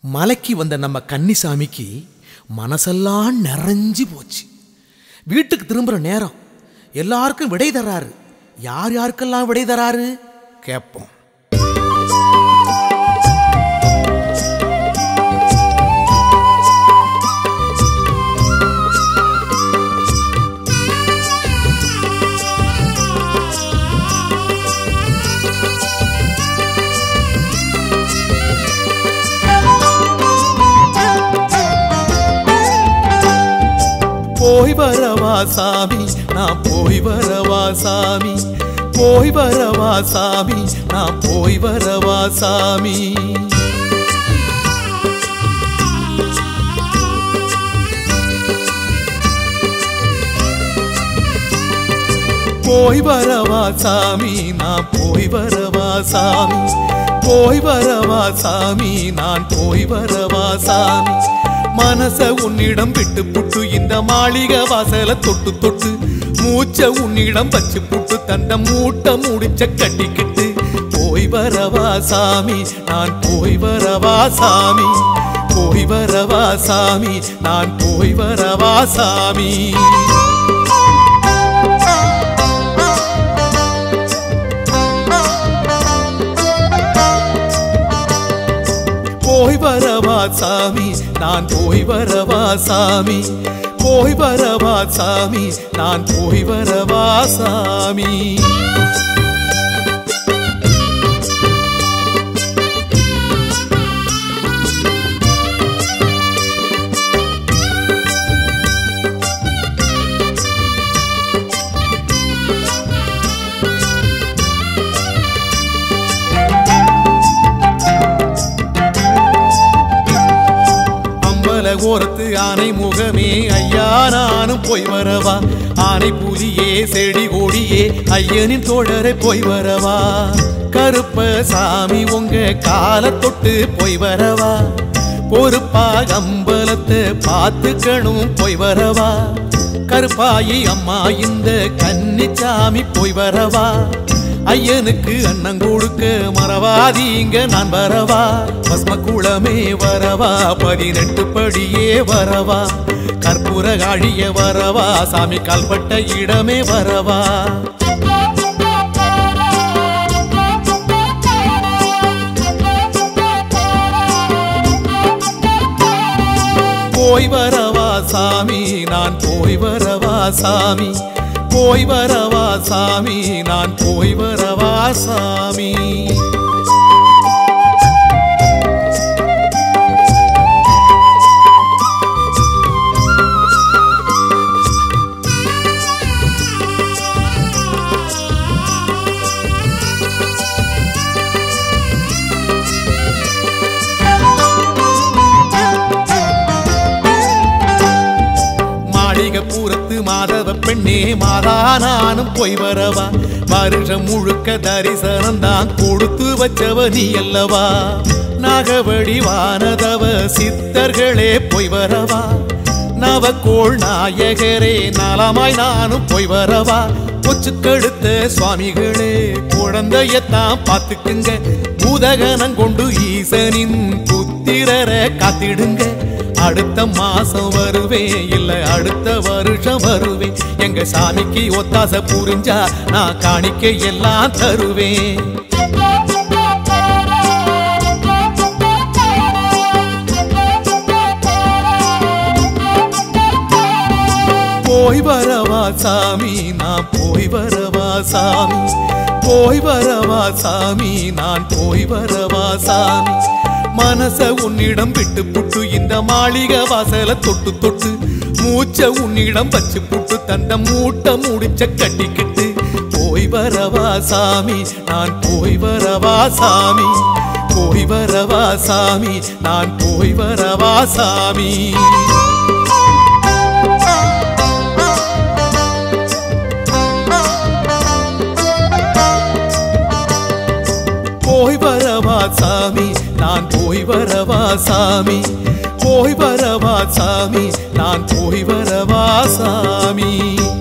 மலைக்கு வந்த நம்ம கன்னிசாமிக்கு மனசெல்லாம் நிறைஞ்சு போச்சு வீட்டுக்கு திரும்புகிற நேரம் எல்லாருக்கும் விடை தராரு யார் யாருக்கெல்லாம் விடை தராரு கேட்போம் போய் வரவா சாமி நான் போய் வரவா சாமி போய் வரவா சாமி நான் போய் வரவா சாமி போய் வரவா சாமி நான் போய் வரவா சாமி போய் வரவா சாமி நான் போய் வரவா சாமி மனச உன்னிடம் விட்டு புட்டு இந்த மாளிகை வாசல தொட்டு தொட்டு மூச்ச உன்னிடம் வச்சு புட்டு தண்ட மூட்டை முடிச்ச கட்டிக்கிட்டு போய் வரவா சாமி நான் போய் வரவா சாமி போய் வரவா சாமி நான் போய் வரவா சாமி போய் வரவா சாமி நான் போய் வரவா சாமி போய் வரவா சாமி நான் போய் வரவா சாமி அம்பல ஓரத்து ஆனை முகமே ஐயா நானும் போய் வரவா ஆனை புலியே செடி கொடியே ஐயனின் தோழரை போய் வரவா கருப்ப சாமி உங்க கால தொட்டு போய் வரவா பொறுப்பா அம்பலத்தை பார்த்துக்கணும் போய் வரவா கருப்பாயி அம்மா இந்த கன்னிச்சாமி போய் வரவா ஐயனுக்கு அண்ணன் கொடுக்க மறவாதீங்க நான் வரவா பஸ்ம குளமே வரவா பதினெட்டு படியே வரவா கற்பூர காழிய வரவா சாமி கால்பட்ட இடமே வரவா போய் வரவா சாமி நான் போய் வரவா சாமி போய் வரவா சாமி நான் போய் வரவா சாமி மாளிகை பூரத்து மாதவ பெண்ணே மாதா நானும் போய் வரவா வருஷம் முழுக்க தரிசனம் தான் கொடுத்து வச்சவ நீ அல்லவா நாகவடி வானதவ சித்தர்களே போய் வரவா நவக்கோள் நாயகரே நலமாய் நானும் போய் வரவா கொச்சு கழுத்த சுவாமிகளே குழந்தையத்தான் பார்த்துக்குங்க பூதகனம் கொண்டு ஈசனின் புத்திரரை காத்திடுங்க அடுத்த மாசம் வருவேன் இல்ல அடுத்த வருஷம் வருவேன் எங்க சாமிக்கு ஒத்தாசை புரிஞ்சா நான் காணிக்க எல்லாம் தருவேன் போய் வரவா சாமி நான் போய் வரவா சாமி போய் வரவா சாமி நான் போய் வரவா சாமி மனச உன்னிடம் விட்டு புட்டு இந்த மாளிகை வாசல தொட்டு தொட்டு மூச்ச உன்னிடம் வச்சு புட்டு தண்ட மூட்டை முடிச்ச கட்டிக்கிட்டு போய் வரவா சாமி நான் போய் வரவா சாமி போய் வரவா சாமி நான் போய் வரவா சாமி போய் வரவா சாமி நான் போய் வரவா சாமி போய் வரவா சாமி நான் போய் வரவா சாமி